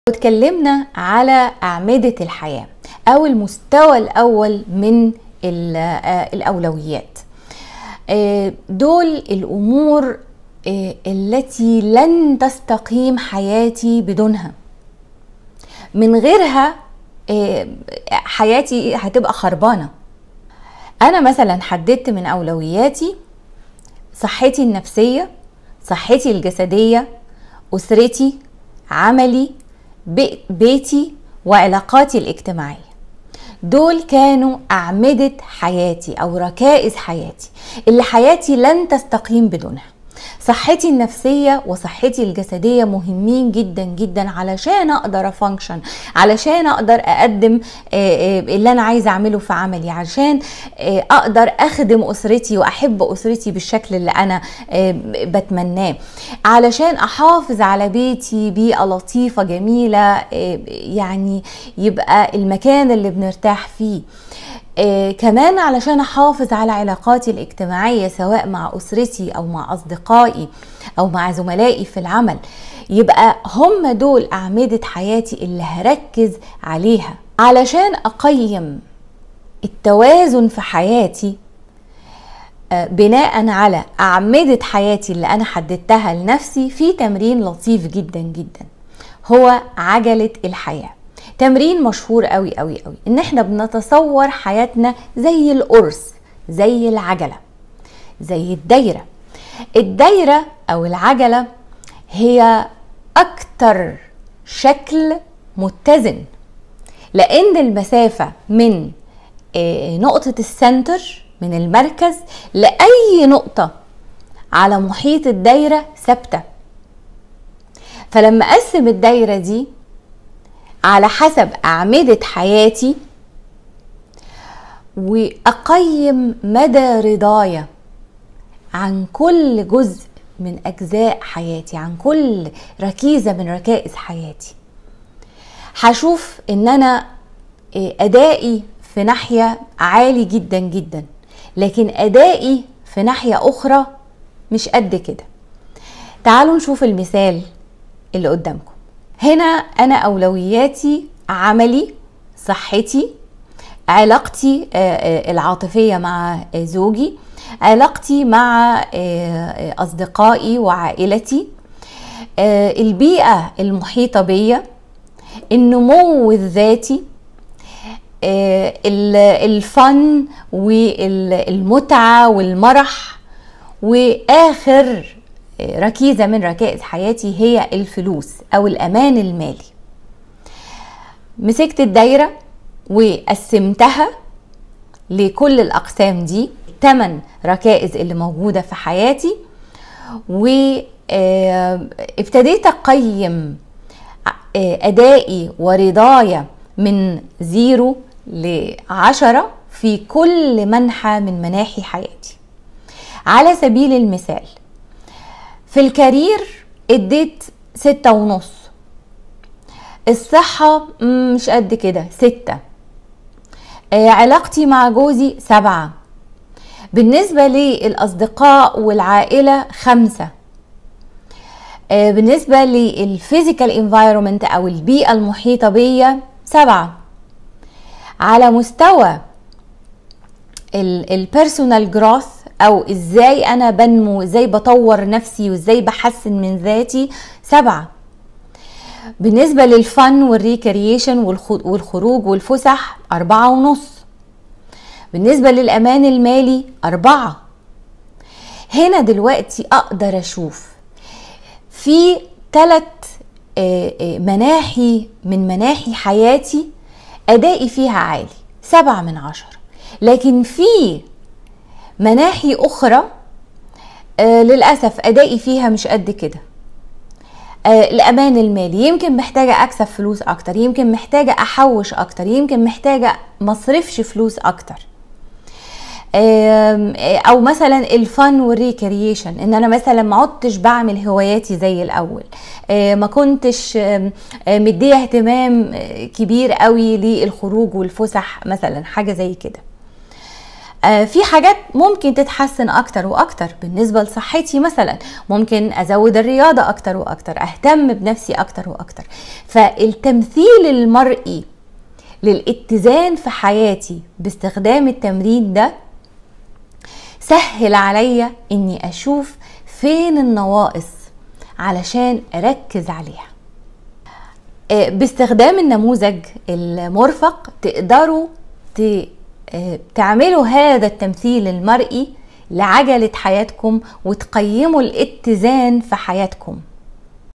اتكلمنا على أعمدة الحياة أو المستوى الأول من ال- آه، الأولويات آه، دول الأمور آه، التي لن تستقيم حياتي بدونها من غيرها آه، حياتي هتبقى خربانة أنا مثلا حددت من أولوياتي صحتي النفسية صحتي الجسدية أسرتي عملي بي- بيتي وعلاقاتي الاجتماعية دول كانوا أعمدة حياتي أو ركائز حياتي اللي حياتي لن تستقيم بدونها صحتي النفسية وصحتي الجسدية مهمين جدا جدا علشان أقدر أفانكشن علشان أقدر أقدم آه، آه، اللي أنا عايزة أعمله في عملي علشان آه، أقدر أخدم أسرتي وأحب أسرتي بالشكل اللي أنا آه، بتمناه علشان أحافظ على بيتي بيئة لطيفة جميلة آه، يعني يبقى المكان اللي بنرتاح فيه آه كمان علشان احافظ على علاقاتي الاجتماعيه سواء مع اسرتي او مع اصدقائي او مع زملائي في العمل يبقى هم دول اعمده حياتي اللي هركز عليها علشان اقيم التوازن في حياتي آه، بناء على أعمدة حياتي اللي أنا حددتها لنفسي في تمرين لطيف جدا جدا هو عجلة الحياة تمرين مشهور قوي قوي قوي ان احنا بنتصور حياتنا زي القرص زي العجلة زي الدايرة الدايرة او العجلة هي اكتر شكل متزن لان المسافة من آه، نقطة السنتر من المركز لأي نقطة على محيط الدايرة ثابتة فلما أقسم الدايرة دي على حسب أعمدة حياتي وأقيم مدى رضايا عن كل جزء من أجزاء حياتي عن كل ركيزة من ركائز حياتي هشوف ان انا إيه، ادائي في ناحيه عالي جدا جدا لكن ادائي في ناحيه اخرى مش قد كده تعالوا نشوف المثال اللي قدامكم هنا انا اولوياتي عملي صحتي علاقتي آه، آه، العاطفيه مع آه، زوجي علاقتي مع آه، آه، اصدقائي وعائلتي آه، البيئه المحيطه بيا النمو الذاتي آه، ال- الفن والمتعة والمرح وآخر آه، ركيزة من ركائز حياتي هي الفلوس أو الأمان المالي مسكت الدايرة وقسمتها لكل الأقسام دي الثمان ركائز اللي موجودة في حياتي وابتديت أقيم أدائي ورضايا من زيرو لعشرة في كل منحى من مناحي حياتي على سبيل المثال في الكارير اديت ستة ونص الصحة مم، مش قد كده ستة آه، علاقتي مع جوزي سبعة بالنسبة للأصدقاء والعائلة خمسة آه، بالنسبة للفيزيكال انفايرومنت أو البيئة المحيطة بيا سبعة على مستوى البيرسونال جروث او ازاي انا بنمو ازاي بطور نفسي وازاي بحسن من ذاتي سبعة بالنسبة للفن والريكريشن والخروج والفسح أربعة ونص بالنسبة للأمان المالي أربعة هنا دلوقتي أقدر أشوف في ثلاث مناحي من مناحي حياتي أدائي فيها عالي سبعة من عشرة لكن في مناحي أخرى آه، للأسف أدائي فيها مش قد كده آه، الأمان المالي يمكن محتاجة أكسب فلوس أكتر يمكن محتاجة أحوش أكتر يمكن محتاجة مصرفش فلوس أكتر آم، آه، او مثلا الفن والريكريشن ان انا مثلا ما عدتش بعمل هواياتي زي الاول آه، ما كنتش آم، آه، مديه اهتمام آه، كبير قوي للخروج والفسح مثلا حاجه زي كده آه، في حاجات ممكن تتحسن اكتر واكتر بالنسبة لصحتي مثلا ممكن ازود الرياضة اكتر واكتر اهتم بنفسي اكتر واكتر فالتمثيل المرئي للاتزان في حياتي باستخدام التمرين ده سهل عليا اني اشوف فين النواقص علشان اركز عليها آه، باستخدام النموذج المرفق تقدروا ت- آه، تعملوا هذا التمثيل المرئي لعجلة حياتكم وتقيموا الاتزان في حياتكم